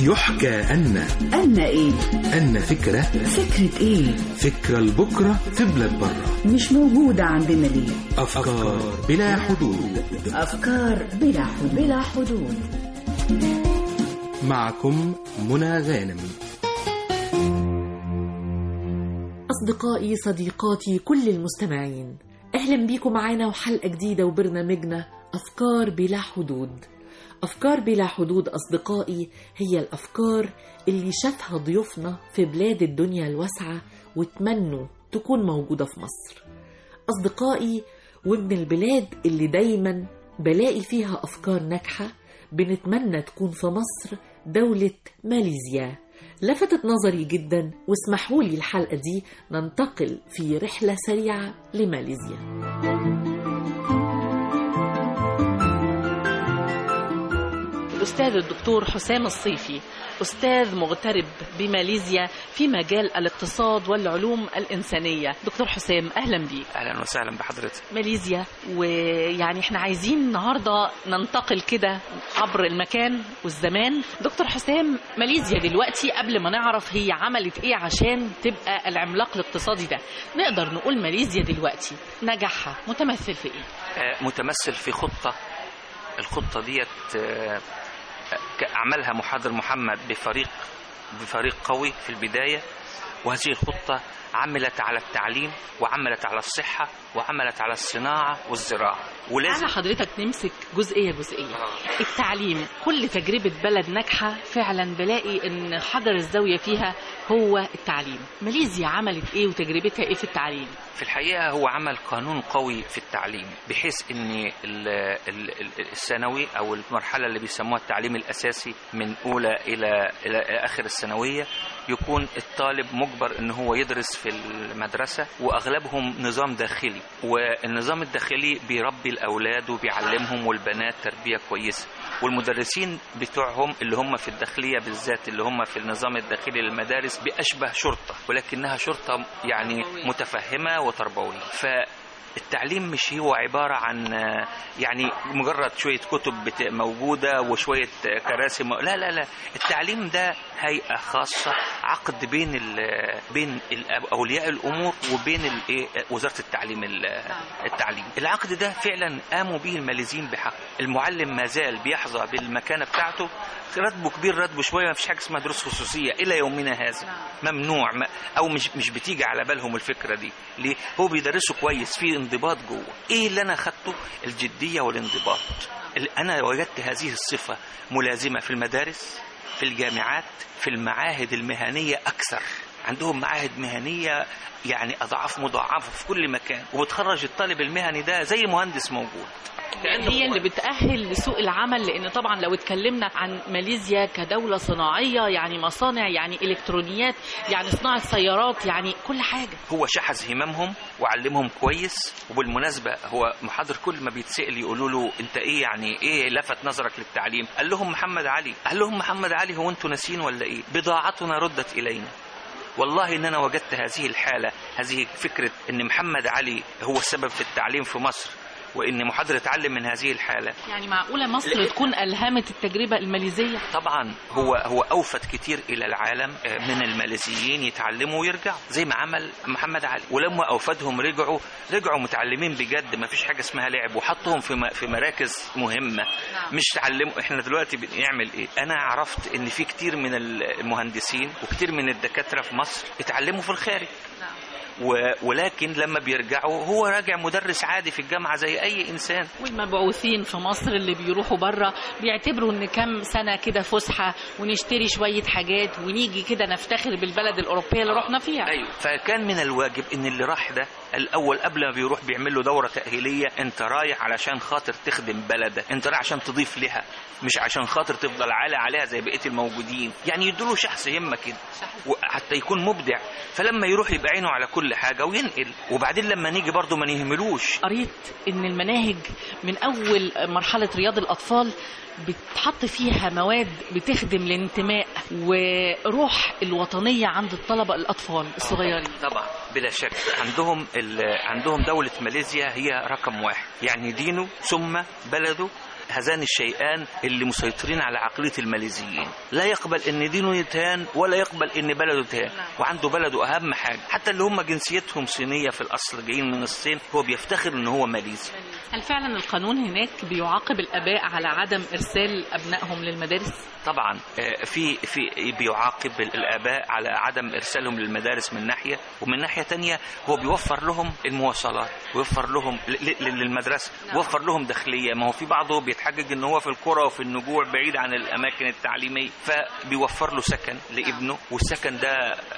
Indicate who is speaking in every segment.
Speaker 1: يحكى أن
Speaker 2: أن إيه؟
Speaker 1: أن فكرة
Speaker 2: فكرة إيه؟
Speaker 1: فكرة لبكرة في بلاد برة
Speaker 2: مش موجودة عندنا ليه؟
Speaker 1: أفكار بلا حدود
Speaker 2: أفكار بلا حدود بلا حدود
Speaker 1: معكم منى غانم
Speaker 3: أصدقائي صديقاتي كل المستمعين أهلا بيكم معانا وحلقة جديدة وبرنامجنا أفكار بلا حدود أفكار بلا حدود أصدقائي هي الأفكار اللي شافها ضيوفنا في بلاد الدنيا الواسعة وتمنوا تكون موجودة في مصر أصدقائي ومن البلاد اللي دايما بلاقي فيها أفكار ناجحة بنتمنى تكون في مصر دولة ماليزيا لفتت نظري جدا واسمحوا لي الحلقة دي ننتقل في رحلة سريعة لماليزيا الأستاذ الدكتور حسام الصيفي أستاذ مغترب بماليزيا في مجال الاقتصاد والعلوم الإنسانية دكتور حسام أهلا بيك
Speaker 4: اهلا وسهلا بحضرتك
Speaker 3: ماليزيا ويعني احنا عايزين النهارده ننتقل كده عبر المكان والزمان دكتور حسام ماليزيا دلوقتي قبل ما نعرف هي عملت ايه عشان تبقى العملاق الاقتصادي ده نقدر نقول ماليزيا دلوقتي نجاحها متمثل في ايه
Speaker 4: آه، متمثل في خطه الخطه ديت آه، ك- عملها محاضر محمد بفريق بفريق قوي في البدايه وهذه الخطه عملت على التعليم وعملت على الصحه وعملت على الصناعه والزراعه ولازم
Speaker 3: تعالى حضرتك نمسك جزئيه جزئيه التعليم كل تجربه بلد ناجحه فعلا بلاقي ان حجر الزاويه فيها هو التعليم ماليزيا عملت ايه وتجربتها ايه في التعليم
Speaker 4: في الحقيقة هو عمل قانون قوي في التعليم بحيث ان ال- ال- ال- الثانوي او المرحلة اللي بيسموها التعليم الاساسي من اولى الى الى اخر الثانوية يكون الطالب مجبر ان هو يدرس في المدرسة واغلبهم نظام داخلي والنظام الداخلي بيربي الاولاد وبيعلمهم والبنات تربية كويسة والمدرسين بتوعهم اللي هم في الداخلية بالذات اللي هم في النظام الداخلي للمدارس بأشبه شرطة ولكنها شرطة يعني متفهمة وتربوية فالتعليم مش هو عبارة عن آه، يعني مجرد شوية كتب بت- موجودة وشوية آه، كراسي م- لا لا لا التعليم ده هيئة خاصة عقد بين ال بين ال- أولياء الأمور وبين ال- إيه، وزارة التعليم ال- التعليم العقد ده فعلا قاموا به الماليزيين بحق المعلم ما زال بيحظى بالمكانة بتاعته راتبه كبير راتبه شويه ما فيش حاجه اسمها دروس خصوصيه الى يومنا هذا ممنوع ما او مش مش بتيجي على بالهم الفكره دي ليه هو بيدرسوا كويس في انضباط جوه ايه اللي انا خدته الجديه والانضباط ال- انا وجدت هذه الصفه ملازمه في المدارس في الجامعات في المعاهد المهنيه اكثر عندهم معاهد مهنيه يعني اضعاف مضاعفه في كل مكان وبتخرج الطالب المهني ده زي مهندس موجود
Speaker 3: يعني هي اللي بتأهل لسوق العمل لأن طبعا لو اتكلمنا عن ماليزيا كدولة صناعية يعني مصانع يعني إلكترونيات يعني صناعة سيارات يعني كل حاجة
Speaker 4: هو شحذ هممهم وعلمهم كويس وبالمناسبة هو محاضر كل ما بيتسأل يقولوا له انت ايه يعني ايه لفت نظرك للتعليم قال لهم محمد علي قال لهم محمد علي هو انتوا ناسين ولا ايه بضاعتنا ردت الينا والله ان انا وجدت هذه الحالة هذه فكرة ان محمد علي هو السبب في التعليم في مصر وان محاضر اتعلم من هذه الحالة
Speaker 3: يعني معقولة مصر تكون ألهمت التجربة الماليزية
Speaker 4: طبعا هو هو اوفت كتير الى العالم آه، من الماليزيين يتعلموا ويرجعوا زي ما عمل محمد علي ولما اوفدهم رجعوا رجعوا متعلمين بجد ما فيش حاجه اسمها لعب وحطهم في م- في مراكز مهمه مش تعلموا احنا دلوقتي بنعمل ايه انا عرفت ان في كتير من المهندسين وكتير من الدكاتره في مصر اتعلموا في الخارج و- ولكن لما بيرجعوا هو راجع مدرس عادي في الجامعه زي اي انسان
Speaker 3: والمبعوثين في مصر اللي بيروحوا بره بيعتبروا ان كام سنه كده فسحه ونشتري شويه حاجات ونيجي كده نفتخر بالبلد الاوروبيه اللي رحنا فيها
Speaker 4: ايوه فكان من الواجب ان اللي راح ده الاول قبل ما بيروح بيعمل له دوره تاهيليه انت رايح علشان خاطر تخدم بلدك انت رايح عشان تضيف لها مش عشان خاطر تفضل عالي عليها زي بقيه الموجودين يعني يدوله شحذ همه كده وحتى يكون مبدع فلما يروح يبقى عينه على كل حاجه وينقل وبعدين لما نيجي برضه ما نهملوش
Speaker 3: قريت ان المناهج من اول مرحله رياض الاطفال بتحط فيها مواد بتخدم الانتماء وروح الوطنيه عند الطلبه الاطفال الصغيرين
Speaker 4: طبعا بلا شك عندهم ال... عندهم دولة ماليزيا هي رقم واحد يعني دينه ثم بلده هذان الشيئان اللي مسيطرين على عقلية الماليزيين لا يقبل ان دينه يتهان ولا يقبل ان بلده يتهان وعنده بلده اهم حاجة حتى اللي هم جنسيتهم صينية في الاصل جايين من الصين هو بيفتخر ان هو ماليزي
Speaker 5: هل فعلا القانون هناك بيعاقب الآباء على عدم إرسال أبنائهم للمدارس؟
Speaker 4: طبعا آه، في في بيعاقب الاباء على عدم ارسالهم للمدارس من ناحيه ومن ناحيه تانية هو بيوفر لهم المواصلات ويوفر لهم ل- ل- للمدرسه ويوفر لهم داخليه ما هو في بعضه بيتحجج ان هو في القرى وفي النجوع بعيد عن الاماكن التعليميه فبيوفر له سكن لابنه والسكن ده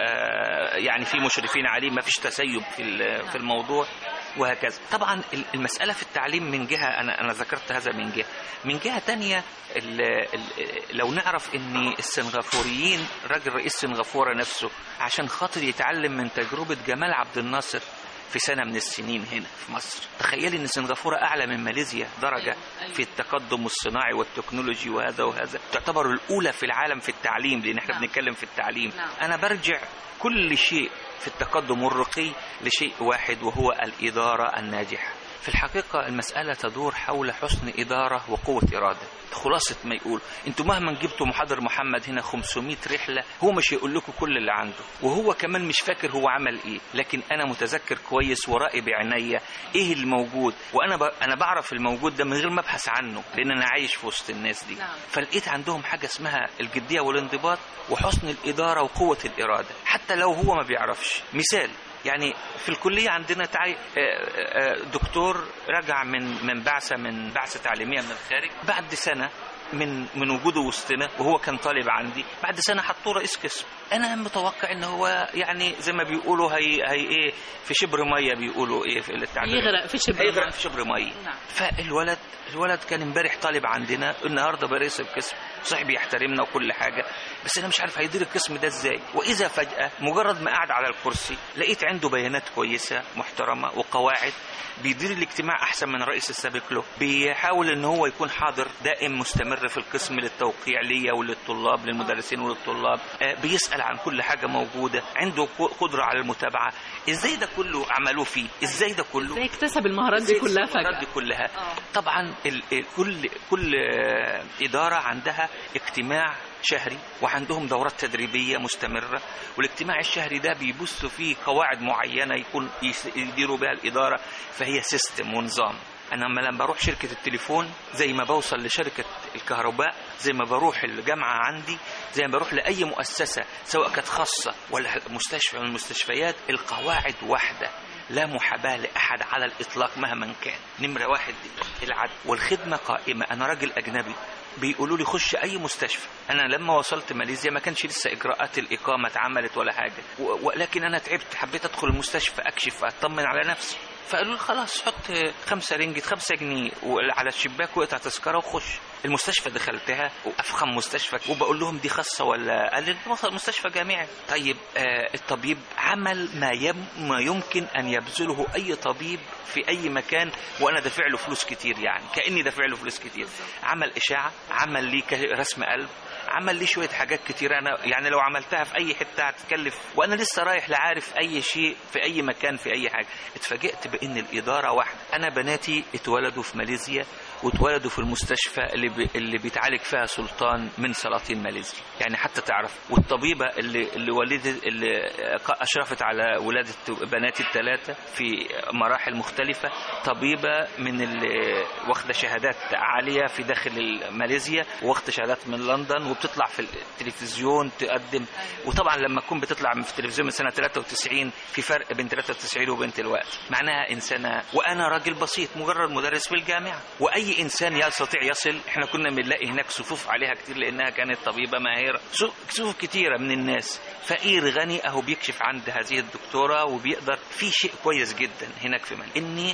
Speaker 4: آه، يعني في مشرفين عليه ما فيش تسيب في ال- في الموضوع وهكذا طبعا ال- المسألة في التعليم من جهة أنا, أنا ذكرت هذا من جهة من جهة تانية ال ال لو نعرف ان السنغافوريين راجل رئيس سنغافورة نفسه عشان خاطر يتعلم من تجربة جمال عبد الناصر في سنة من السنين هنا في مصر تخيلي ان سنغافورة اعلى من ماليزيا درجة في التقدم الصناعي والتكنولوجي وهذا وهذا تعتبر الاولى في العالم في التعليم لان احنا بنتكلم في التعليم انا برجع كل شيء في التقدم والرقي لشيء واحد وهو الإدارة الناجحة في الحقيقة المسألة تدور حول حسن إدارة وقوة إرادة خلاصة ما يقول انتوا مهما جبتوا محاضر محمد هنا 500 رحلة هو مش هيقول لكم كل اللي عنده وهو كمان مش فاكر هو عمل ايه لكن انا متذكر كويس ورائي بعينيا ايه الموجود وانا ب... انا بعرف الموجود ده من غير ما ابحث عنه لان انا عايش في وسط الناس دي
Speaker 5: نعم.
Speaker 4: فلقيت عندهم حاجة اسمها الجدية والانضباط وحسن الإدارة وقوة الإرادة حتى لو هو ما بيعرفش مثال يعني في الكلية عندنا تعي... آه، آه، دكتور رجع من من بعثة من بعثة تعليمية من الخارج بعد سنة من من وجوده وسطنا وهو كان طالب عندي بعد سنه حطوه رئيس قسم انا متوقع ان هو يعني زي ما بيقولوا هي هي ايه في شبر ميه بيقولوا ايه في التعبير
Speaker 5: يغرق في شبر
Speaker 4: هيغرق
Speaker 5: مية.
Speaker 4: في شبر ميه
Speaker 5: نعم.
Speaker 4: فالولد الولد كان امبارح طالب عندنا النهارده بقى رئيس القسم صحيح بيحترمنا وكل حاجه بس انا مش عارف هيدير القسم ده ازاي واذا فجاه مجرد ما قعد على الكرسي لقيت عنده بيانات كويسه محترمه وقواعد بيدير الاجتماع احسن من الرئيس السابق له بيحاول ان هو يكون حاضر دائم مستمر في القسم للتوقيع ليا وللطلاب للمدرسين وللطلاب آه، بيسال عن كل حاجه موجوده عنده قدره على المتابعه ازاي ده كله عملوه فيه ازاي ده كله
Speaker 5: ازاي اكتسب المهارات دي كلها
Speaker 4: المهارات
Speaker 5: فجأة
Speaker 4: دي كلها
Speaker 5: آه.
Speaker 4: طبعا ال- ال- كل كل آه، إدارة عندها اجتماع شهري وعندهم دورات تدريبية مستمرة والاجتماع الشهري ده بيبثوا فيه قواعد معينة يكون يس- يديروا بها الإدارة فهي سيستم ونظام أنا لما لما بروح شركة التليفون زي ما بوصل لشركة الكهرباء زي ما بروح الجامعة عندي زي ما بروح لأي مؤسسة سواء كانت خاصة ولا مستشفى من المستشفيات القواعد واحدة لا محاباة لأحد على الإطلاق مهما كان نمرة واحد دي العدل والخدمة قائمة أنا راجل أجنبي بيقولوا لي خش أي مستشفى أنا لما وصلت ماليزيا ما كانش لسه إجراءات الإقامة اتعملت ولا حاجة و- ولكن أنا تعبت حبيت أدخل المستشفى أكشف أطمن على نفسي فقالوا لي خلاص حط خمسة رينجت خمسة جنيه على الشباك واقطع تذكرة وخش المستشفى دخلتها وافخم مستشفى وبقول لهم دي خاصه ولا قال لي مستشفى جامعي طيب آه الطبيب عمل ما يم ما يمكن ان يبذله اي طبيب في اي مكان وانا دافع له فلوس كتير يعني كاني دافع له فلوس كتير عمل اشاعه عمل لي ك- رسم قلب عمل لي شويه حاجات كتير انا يعني لو عملتها في اي حته هتتكلف وانا لسه رايح لا عارف اي شيء في اي مكان في اي حاجه اتفاجئت بان الاداره واحده انا بناتي اتولدوا في ماليزيا واتولدوا في المستشفى اللي بي اللي بيتعالج فيها سلطان من سلاطين ماليزيا يعني حتى تعرف والطبيبه اللي اللي ولدت اللي اشرفت على ولاده بناتي الثلاثه في مراحل مختلفه طبيبه من اللي واخده شهادات عاليه في داخل ماليزيا واخده شهادات من لندن وبتطلع في التلفزيون تقدم وطبعا لما تكون بتطلع في التلفزيون من سنه 93 في فرق بين 93 وبين دلوقتي معناها انسانه وانا راجل بسيط مجرد مدرس في الجامعه واي انسان يستطيع يصل احنا كنا بنلاقي هناك صفوف عليها كتير لانها كانت طبيبه ماهره صفوف كتيره من الناس فقير غني اهو بيكشف عند هذه الدكتوره وبيقدر في شيء كويس جدا هناك في مالي ان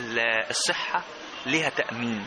Speaker 4: الصحه ليها تأمين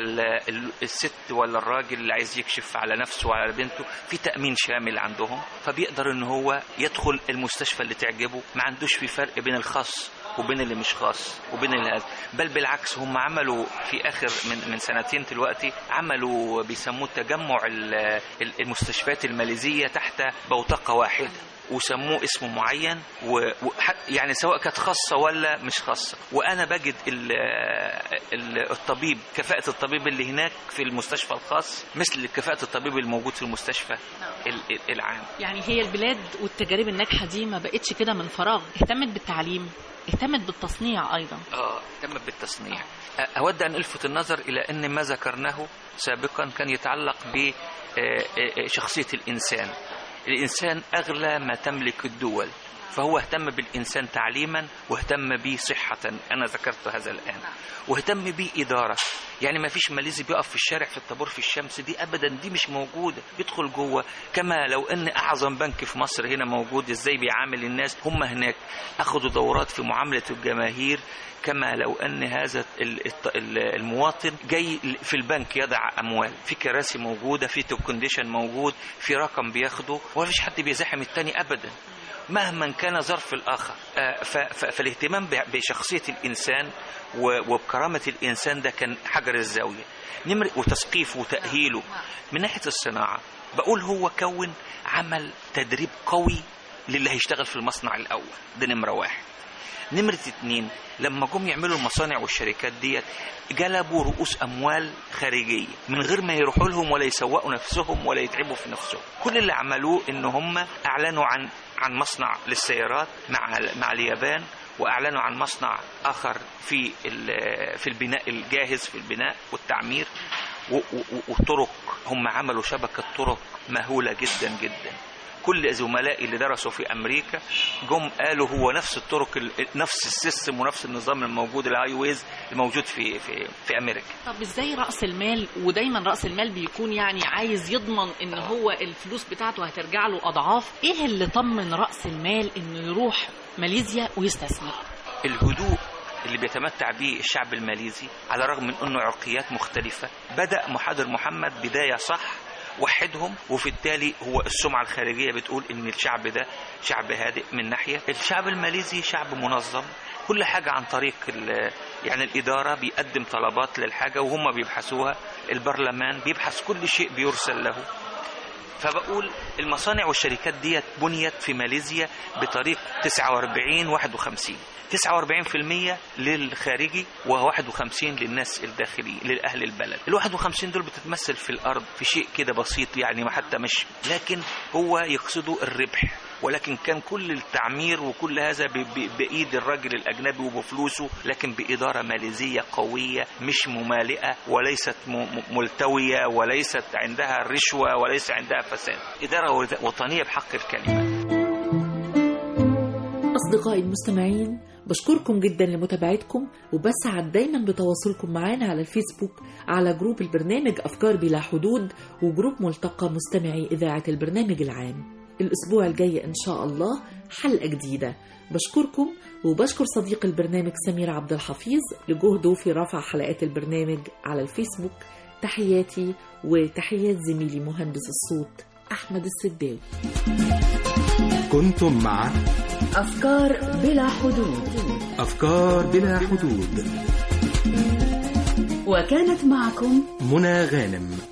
Speaker 4: فالست ولا الراجل اللي عايز يكشف على نفسه وعلى بنته في تأمين شامل عندهم فبيقدر ان هو يدخل المستشفى اللي تعجبه ما عندوش في فرق بين الخاص وبين اللي مش خاص وبين اللي هذا بل بالعكس هم عملوا في اخر من من سنتين دلوقتي عملوا بيسموه تجمع المستشفيات الماليزيه تحت بوتقه واحده وسموه اسم معين و... و... يعني سواء كانت خاصة ولا مش خاصة وأنا بجد ال... ال... الطبيب كفاءة الطبيب اللي هناك في المستشفى الخاص مثل كفاءة الطبيب الموجود في المستشفى ال... العام
Speaker 5: يعني هي البلاد والتجارب الناجحة دي ما بقتش كده من فراغ اهتمت بالتعليم اهتمت بالتصنيع أيضا
Speaker 4: اه اهتمت بالتصنيع أ- أود أن ألفت النظر إلى أن ما ذكرناه سابقا كان يتعلق بشخصية الإنسان الإنسان أغلى ما تملك الدول فهو اهتم بالإنسان تعليما واهتم به صحة أنا ذكرت هذا الآن واهتم به إدارة يعني ما فيش ماليزي بيقف في الشارع في الطابور في الشمس دي أبدا دي مش موجودة بيدخل جوه كما لو أن أعظم بنك في مصر هنا موجود إزاي بيعامل الناس هم هناك أخذوا دورات في معاملة الجماهير كما لو ان هذا ال- الط- ال- المواطن جاي في البنك يضع اموال في كراسي موجوده في توب كونديشن موجود في رقم بياخده وما فيش حد بيزاحم التاني ابدا مهما كان ظرف الاخر آه، ف- ف- فالاهتمام ب- بشخصيه الانسان و- وبكرامه الانسان ده كان حجر الزاويه نمر وتثقيفه وتاهيله من ناحيه الصناعه بقول هو كون عمل تدريب قوي للي هيشتغل في المصنع الاول ده نمره واحد نمرة اتنين لما جم يعملوا المصانع والشركات ديت جلبوا رؤوس أموال خارجية من غير ما يروحوا لهم ولا يسوقوا نفسهم ولا يتعبوا في نفسهم كل اللي عملوه إن هم أعلنوا عن عن مصنع للسيارات مع مع اليابان واعلنوا عن مصنع اخر في ال- في البناء الجاهز في البناء والتعمير و- و- وطرق هم عملوا شبكه طرق مهوله جدا جدا كل زملائي اللي درسوا في امريكا جم قالوا هو نفس الطرق ال- نفس السيستم ونفس النظام الموجود الهاي ويز الموجود في في في امريكا
Speaker 5: طب ازاي رأس المال ودايما رأس المال بيكون يعني عايز يضمن ان هو الفلوس بتاعته هترجع له اضعاف ايه اللي طمن رأس المال انه يروح ماليزيا ويستثمر
Speaker 4: الهدوء اللي بيتمتع به الشعب الماليزي على الرغم من انه عرقيات مختلفه بدا محاضر محمد بدايه صح وحدهم وفي التالي هو السمعة الخارجية بتقول ان الشعب ده شعب هادئ من ناحية الشعب الماليزي شعب منظم كل حاجة عن طريق ال- يعني الإدارة بيقدم طلبات للحاجة وهم بيبحثوها البرلمان بيبحث كل شيء بيرسل له فبقول المصانع والشركات ديت بنيت في ماليزيا بطريق 49 51 49% للخارجي و51 للناس الداخلي لأهل البلد ال 51 دول بتتمثل في الأرض في شيء كده بسيط يعني ما حتى مش لكن هو يقصده الربح ولكن كان كل التعمير وكل هذا ب- ب- بإيد الراجل الأجنبي وبفلوسه لكن بإدارة ماليزية قوية مش ممالئة وليست م- م- ملتوية وليست عندها رشوة وليس عندها فساد إدارة وطنية بحق الكلمة
Speaker 3: أصدقائي المستمعين بشكركم جدا لمتابعتكم وبسعد دايما بتواصلكم معنا على الفيسبوك على جروب البرنامج أفكار بلا حدود وجروب ملتقى مستمعي إذاعة البرنامج العام الأسبوع الجاي إن شاء الله حلقة جديدة بشكركم وبشكر صديق البرنامج سمير عبد الحفيظ لجهده في رفع حلقات البرنامج على الفيسبوك تحياتي وتحيات زميلي مهندس الصوت أحمد السداوي
Speaker 1: كنتم مع
Speaker 2: أفكار بلا حدود
Speaker 1: أفكار بلا حدود
Speaker 2: وكانت معكم
Speaker 1: منى غانم